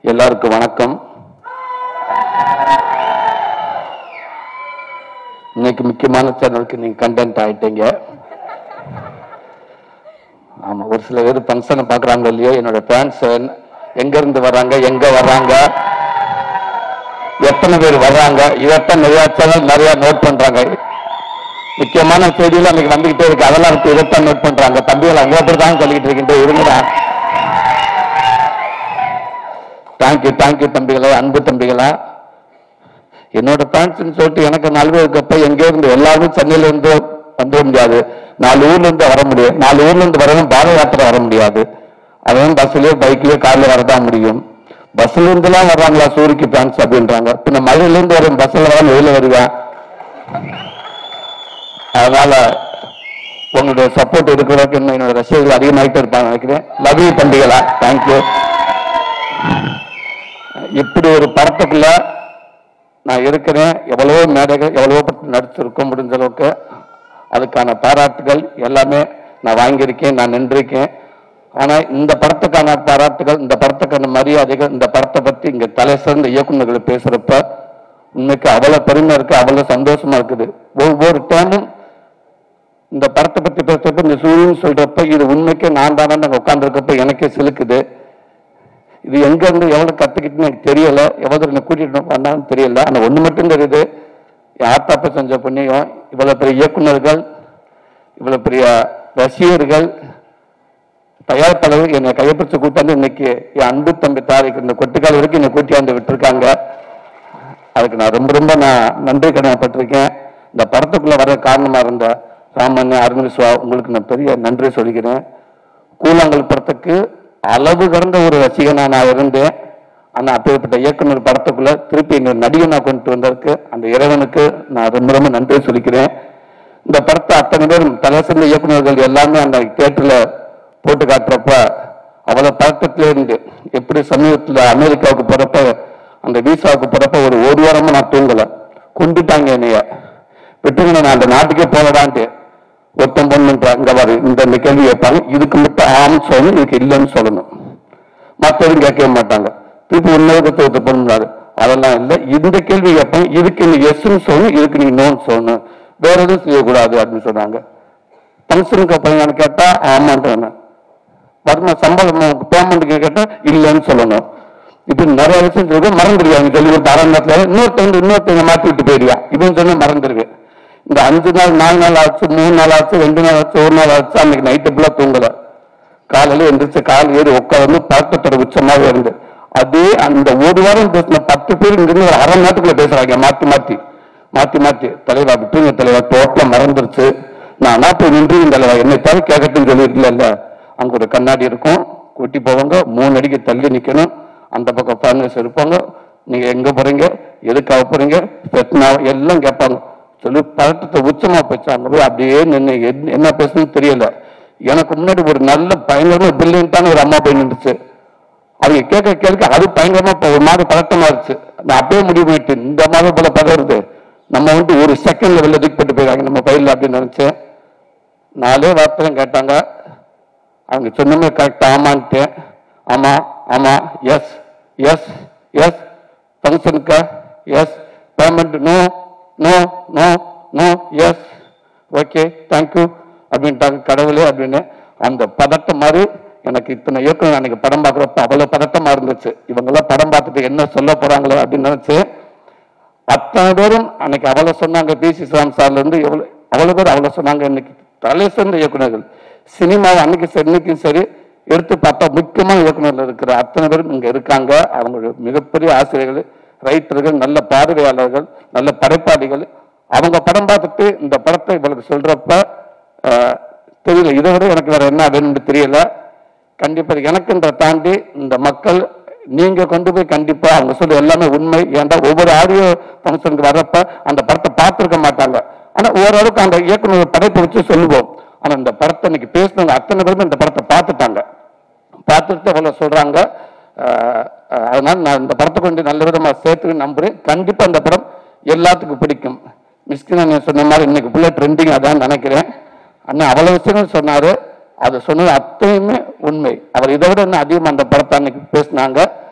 எல்லாருக்கும் வணக்கம் இன்னைக்கு முக்கியமான சேனலுக்கு நீங்க கண்டென்ட் ஆயிட்டீங்க ஆமா ஒரு சில பேர் ஃபங்க்ஷனை பாக்குறாங்க இல்லையோ என்னோட ஃபேன்ஸ் எங்க இருந்து வர்றாங்க எங்க வர்றாங்க எத்தனை பேர் வர்றாங்க இதைத்தான் நிறைய சேனல் நிறைய நோட் பண்றாங்க முக்கியமான செய்திகள் அன்னைக்கு வந்துகிட்டே இருக்கு அதெல்லாம் இருக்கு இதைத்தான் நோட் பண்றாங்க தம்பிகள் அங்கே அப்படி தான் சொல்லிக்கிட்டு இருக்கின்ற இருங்கடா தேங்க்யூ தேங்க்யூ தம்பிகளா அன்பு தம்பிகளா என்னோட ஃபேன்ஸ்னு சொல்லிட்டு எனக்கு நல்வதுக்கப்ப எங்கே இருந்து எல்லாருமே சென்னையில இருந்து வந்துட முடியாது நாலு ஊர்ல இருந்து வர முடியும் நாலு ஊர்ல இருந்து வரவும் பாத யாத்திரை வர முடியாது அதுவும் பஸ்லயோ பைக்லயோ கார்ல வரதான் முடியும் பஸ்ல இருந்து எல்லாம் வர்றாங்களா சூரிக்கு ஃபேன்ஸ் அப்படின்றாங்க பின்ன மழையில இருந்து வரும் பஸ்ல வர வெளியில வருவேன் அதனால உங்களுடைய சப்போர்ட் இருக்கிறதுக்கு இன்னும் என்னோட ரசிகர்கள் அதிகமாயிட்டே இருப்பாங்க நினைக்கிறேன் லவ் யூ தம்பிகளா தேங்க்யூ இப்படி ஒரு படத்துக்குள்ள நான் இருக்கிறேன் எவ்வளவோ மேடைகள் எவ்வளவோ படம் நடிச்சிருக்கோம் முடிஞ்ச அளவுக்கு அதுக்கான பாராட்டுகள் எல்லாமே நான் வாங்கியிருக்கேன் நான் நின்றிருக்கேன் ஆனா இந்த படத்துக்கான பாராட்டுகள் இந்த படத்துக்கான மரியாதைகள் இந்த படத்தை பத்தி இங்க தலை சிறந்த இயக்குநர்கள் பேசுறப்ப உண்மைக்கு அவ்வளவு பெருமை இருக்கு அவ்வளவு சந்தோஷமா இருக்குது ஒவ்வொரு டைமும் இந்த படத்தை பத்தி பேசுறப்ப இந்த சூரியன் சொல்றப்ப இது உண்மைக்கு நான் தானே அங்க உட்காந்துருக்கப்ப எனக்கே சிலுக்குது இது எங்க இருந்து எவ்வளவு கத்துக்கிட்டுன்னு எனக்கு தெரியல எவ்வளவு தூரம் என்னை கூட்டிட்டு வந்தான்னு தெரியல ஆனா ஒண்ணு மட்டும் தெரியுது என் ஆத்தாப்ப செஞ்ச புண்ணியம் இவ்வளவு பெரிய இயக்குனர்கள் இவ்வளவு பெரிய ரசிகர்கள் தயாரிப்பாளர்கள் என்னை கையப்பிடிச்சு கூட்டாந்து இன்னைக்கு என் அன்பு தம்பி தாரிக்கு இந்த கொட்டுக்கால் வரைக்கும் என்னை கூட்டியாந்து விட்டுருக்காங்க அதுக்கு நான் ரொம்ப ரொம்ப நான் நன்றி கடமைப்பட்டிருக்கேன் இந்த படத்துக்குள்ள வர காரணமா இருந்த ராமன் அருண் சிவா உங்களுக்கு நான் பெரிய நன்றி சொல்லிக்கிறேன் கூழாங்கல் படத்துக்கு அளவு கடந்த ஒரு ரசிகனா நான் இருந்தேன் ஆனா அப்பேற்பட்ட இயக்குனர் படத்துக்குள்ள திருப்பி இன்னொரு நடிகனா கொண்டு வந்ததுக்கு அந்த இறைவனுக்கு நான் ரொம்ப ரொம்ப நன்றி சொல்லிக்கிறேன் இந்த படத்தை அத்தனை பேரும் தலை சிறந்த இயக்குனர்கள் எல்லாமே அந்த தியேட்டர்ல போட்டு காட்டுறப்ப அவ்வளவு பழக்கத்துல இருந்து எப்படி சமீபத்துல அமெரிக்காவுக்கு போறப்ப அந்த விசாவுக்கு போறப்ப ஒரு ஒரு வாரமா நான் தூங்கல கொண்டுட்டாங்க என்னைய விட்டுங்க நான் அந்த நாட்டுக்கே போகலான்ட்டு ஒருத்தன் பொண்ணுன்ற இங்க பாரு இந்த இந்த கேள்வி கேட்பாங்க இதுக்கு மட்டும் ஆம் சொல்லணும் இதுக்கு இல்லைன்னு சொல்லணும் மற்றவங்க கேட்கவே மாட்டாங்க திருப்பி இன்னொரு ஒருத்தர் பொண்ணுனாரு அதெல்லாம் இல்லை இந்த கேள்வி கேட்பாங்க இதுக்கு நீ எஸ்ன்னு சொல்லணும் இதுக்கு நீ நோன்னு சொல்லணும் வேற எதுவும் செய்யக்கூடாது அப்படின்னு சொன்னாங்க ஃபங்க்ஷனுக்கு பையன் கேட்டா ஆமான்றாங்க வருமா சம்பளம் பேமெண்ட்டுக்கு கேட்டா இல்லைன்னு சொல்லணும் இப்படி நிறைய விஷயம் சொல்லி மறந்துடுவாங்க சொல்லி கொடுத்த அரை நேரத்துல இன்னொருத்தவங்க இன்னொருத்தவங்க மாத்தி விட்டு போயிடுவா இப்படின்னு சொன்னா மறந்துடுது இந்த அஞ்சு நாள் நாலு நாள் ஆச்சு மூணு நாள் ஆச்சு ரெண்டு நாள் ஆச்சு ஒரு நாள் ஆச்சு அன்னைக்கு நைட்டு ஃபுல்லா தூங்கல காலையில எந்திரிச்சு கால் ஏறி உட்காந்து பழக்கத்தோட உச்சமாவே இருந்து அதே அந்த ஒரு வாரம் பேசின பத்து பேர் இங்கிருந்து ஒரு அரை நேரத்துக்குள்ள பேசுறாங்க மாத்தி மாத்தி மாத்தி மாத்தி தலைவா விட்டுருங்க தலைவா டோட்டலா மறந்துருச்சு நான் நாட்டு நின்று தலைவா என்னை தவிர கேட்கட்டும்னு சொல்லியிருக்கல அங்க ஒரு கண்ணாடி இருக்கும் கூட்டி போவாங்க மூணு அடிக்கு தள்ளி நிக்கணும் அந்த பக்கம் ஃபேமிலிஸ் இருப்பாங்க நீங்க எங்க போறீங்க எதுக்காக போறீங்க பெட்னா எல்லாம் கேட்பாங்க சொல்லி பதட்டத்தை உச்சமா போச்சு அங்க போய் அப்படியே நின்று என்ன- என்ன பேசணும்னு தெரியல எனக்கு முன்னாடி ஒரு நல்ல பயங்கரமா பில்லியன்ட்டான ஒரு அம்மா போய் நின்றுச்சு அவங்க கேட்க கேட்க அது பயங்கரமா இப்ப ஒரு மாதிரி பதட்டமா இருந்துச்சு நான் அப்பயே முடிவு பண்ணிட்டு இந்த மாதிரி போல பதறுது நம்ம வந்து ஒரு செகண்ட்ல வெளில தூக்கி போட்டு போயிடாங்க நம்ம பயிரில் அப்படின்னு நினைச்சேன் நாலே வார்த்தை கேட்டாங்க அவங்க சொன்னமே கரெக்ட் ஆமான்ட்டு ஆமா ஆமா எஸ் எஸ் எஸ் ஃபங்க்ஷனுக்கா yes payment no no no no yes okay thank you அப்படின்ட்டாங்க கடவுளே அப்படின்னு அந்த பதட்டம் மாதிரி எனக்கு இத்தனை இயக்குனர் அன்னைக்கு படம் பார்க்குறப்ப அவ்வளவு பதட்டமா இருந்துச்சு இவங்கெல்லாம் படம் பார்த்துட்டு என்ன சொல்ல போறாங்களோ அப்படின்னு நினைச்சு அத்தனை பேரும் அன்னைக்கு அவ்வளவு சொன்னாங்க பி சி சாம் சார்ல இருந்து எவ்வளவு அவ்வளவு பேர் அவ்வளவு சொன்னாங்க இன்னைக்கு தலை சிறந்த இயக்குனர்கள் சினிமாவை அன்னைக்கு சரி இன்னைக்கும் சரி எடுத்து பார்த்தா முக்கியமான இயக்குனர்கள் இருக்கிற அத்தனை பேரும் இங்க இருக்காங்க அவங்க மிகப்பெரிய ஆசிரியர்கள் ரைட்டர்கள் நல்ல பார்வையாளர்கள் நல்ல படைப்பாளிகள் அவங்க படம் பார்த்துட்டு இந்த படத்தை இவளுக்கு சொல்றப்ப ஆஹ், தெரியல இதை விட எனக்கு வேற என்ன வேணும்னு தெரியல கண்டிப்பா எனக்குன்ற தாண்டி இந்த மக்கள் நீங்க கொண்டு போய் கண்டிப்பா அவங்க சொல்ல எல்லாமே உண்மை ஏன்டா ஒவ்வொரு ஆடியோ ஃபங்க்ஷனுக்கு வர்றப்ப அந்த படத்தை பார்த்திருக்க மாட்டாங்க ஆனா ஓரளவுக்கு அந்த இயக்குனர் படைப்பை வச்சு சொல்லுவோம் ஆனா இந்த படத்தை இன்னைக்கு பேசினவங்க அத்தனை பேருமே இந்த படத்தை பார்த்துட்டாங்க பார்த்துட்டு அவ்வளவு சொல்றாங்க ஆஹ் ஆஹ் அதனால நான் இந்த படத்தை கொண்டு நல்ல விதமா சேர்த்து நம்புறேன் கண்டிப்பா இந்த படம் எல்லாத்துக்கும் பிடிக்கும் மிஸ்கின் அண்ணன் சொன்ன மாதிரி இன்னைக்கு ஃபுல்லா ட்ரெண்டிங் அதான் நினைக்கிறேன் அண்ணன் அவ்வளவு விஷயங்கள் சொன்னாரு அது சொன்னது அத்தனையுமே உண்மை அவர் இதை விட இன்னும் அதிகமாக அந்த படத்தை அன்னைக்கு பேசினாங்க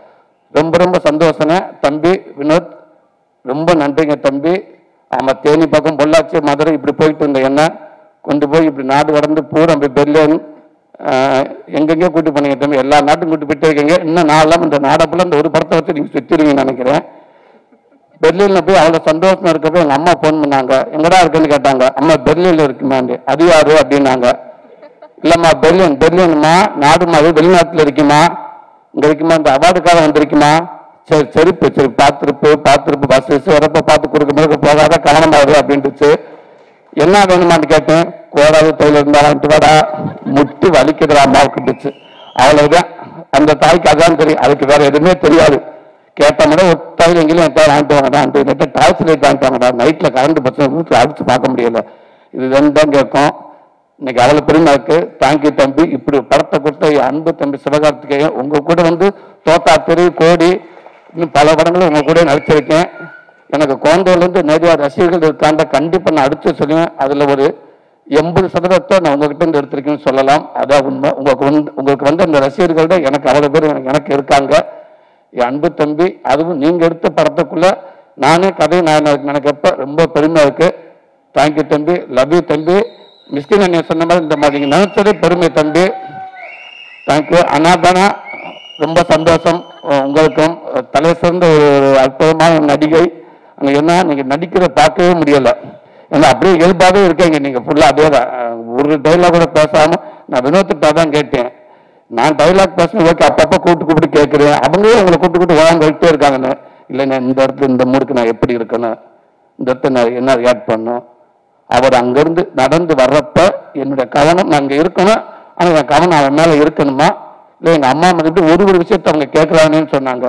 ரொம்ப ரொம்ப சந்தோஷங்க தம்பி வினோத் ரொம்ப நன்றிங்க தம்பி ஆமா தேனி பக்கம் பொள்ளாச்சி மதுரை இப்படி போயிட்டு இருந்த என்ன கொண்டு போய் இப்படி நாடு கடந்து பூரா போய் பெர்லின் ஆஹ், எங்கெங்கேயோ கூட்டி போனீங்க தம்பி எல்லா நாட்டும் கூட்டி போயிட்டே இருக்கீங்க இன்னும் நாளெல்லாம் இந்த நாடப்பெல்லாம் இந்த ஒரு படத்தை வச்சு நீங்க சுத்திருவீங்கன்னு நினைக்கிறேன் பெர்லின்ல போய் அவ்வளவு சந்தோஷமா இருக்கப்ப எங்க அம்மா போன் பண்ணாங்க எங்கடா இருக்குன்னு கேட்டாங்க அம்மா பெர்லின்ல இருக்குமாண்டு அது யாரு அப்படின்னாங்க இல்லம்மா பெர்லின் பெர்லின்மா நாடுமா அது வெளிநாட்டுல இருக்குமா இங்க இருக்குமா இந்த அவார்டுக்காக வந்திருக்குமா சரி செருப்பு சரி பார்த்துருப்பு பார்த்துருப்பு பஸ் வச்சு வரப்ப பார்த்து கொடுக்க முடியாது போகாத கவனமாகுது அப்படின்ட்டுச்சு என்ன வேணுமான்னு கேட்டேன் கோடாது தையில இருந்தா வாங்கிட்டு வாடா முட்டி வலிக்குதுடா அம்மாவுக்குட்டுச்சு அவ்வளவுதான் அந்த தாய்க்கு அதான் தெரியும் அதுக்கு வேற எதுவுமே தெரியாது கேட்ட மாதிரி ஒரு தையல் எங்கேயும் என் வாங்கிட்டு வாங்கடா நெட்டை டார்ச் லைட் வாங்கிட்டு வாங்கடா நைட்ல கரண்ட் பிரச்சனை வீட்டுல அடிச்சு பார்க்க முடியல இது ரெண்டு தான் கேட்கும் இன்னைக்கு அவ்வளவு பெருமை இருக்கு தேங்க்யூ தம்பி இப்படி ஒரு படத்தை கொடுத்த என் அன்பு தம்பி சிவகார்த்திகேயன் உங்க கூட வந்து தோத்தா தெரு கோடி இன்னும் பல படங்களும் உங்க கூட நடிச்சிருக்கேன் எனக்கு குழந்தையில இருந்து நிறைய ரசிகர்கள் இருக்காண்ட கண்டிப்பா நான் அடிச்சு சொல்லுவேன் அதுல ஒரு எண்பது சதவீதத்தை நான் உங்ககிட்ட இருந்து எடுத்திருக்கேன்னு சொல்லலாம் அதான் உண்மை உங்களுக்கு வந்து உங்களுக்கு வந்து அந்த ரசிகர்கள்ட எனக்கு அவ்வளவு பேர் எனக்கு எனக்கு இருக்காங்க என் அன்பு தம்பி அதுவும் நீங்க எடுத்த படத்துக்குள்ள நானே கதை நான் நினைக்கிறப்ப ரொம்ப பெருமையா இருக்கு தேங்க்யூ தம்பி லவ் யூ தம்பி மிஸ்கின் அண்ணன் சொன்ன மாதிரி இந்த மாதிரி நீங்க நினைச்சதே பெருமை தம்பி தேங்க்யூ அனாதானா ரொம்ப சந்தோஷம் உ- உங்களுக்கும் தலை சிறந்த ஒரு அற்புதமான நடிகை அங்க என்ன நீங்க நடிக்கிறத பார்க்கவே முடியல ஏன்னா அப்படியே இயல்பாவே இருக்கீங்க நீங்க ஃபுல்லா அதே தான் அஹ் ஒரு டைலாக் கூட பேசாம நான் வினோத்திட்டா தான் கேட்டேன் நான் டைலாக் பேசணும் ஓகே அப்பப்போ கூப்பிட்டு கூப்பிட்டு கேட்கிறேன் அவங்களே உங்களை கூப்பிட்டு கூப்பிட்டு வாங்க வைட்டே இருக்காங்கன்னு இல்லை நான் இந்த இடத்துல இந்த மூடுக்கு நான் எப்படி இருக்கணும் இந்த இடத்துல நான் என்ன ரியாக்ட் பண்ணணும் அவர் அங்கிருந்து நடந்து வர்றப்ப என்னுடைய கவனம் நான் அங்க இருக்கணும் ஆனா என் கவனம் அவன் மேல இருக்கணுமா இல்ல எங்க அம்மா வந்து ஒரு ஒரு விஷயத்தை அவங்க கேட்கறாங்கன்னு சொன்னாங்க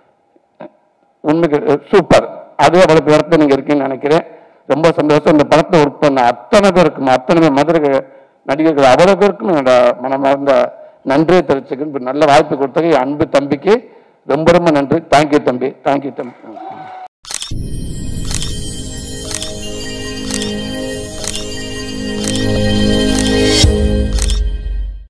உண்மைக்கு சூப்பர் அதே அவ்வளவு இடத்துல நீங்க இருக்கீங்கன்னு நினைக்கிறேன் ரொம்ப சந்தோஷம் இந்த படத்தை ஒர்க் பண்ண அத்தனை பேருக்கும் அத்தனை பேர் மதுரை நடிகர்கள் அவ்வளவு பேருக்கும் என்னோட மனமார்ந்த நன்றியை தெரிவிச்சுக்கணும் இப்ப நல்ல வாய்ப்பு கொடுத்தது என் அன்பு தம்பிக்கு ரொம்ப ரொம்ப நன்றி தேங்க்யூ தம்பி தேங்க்யூ தம்பி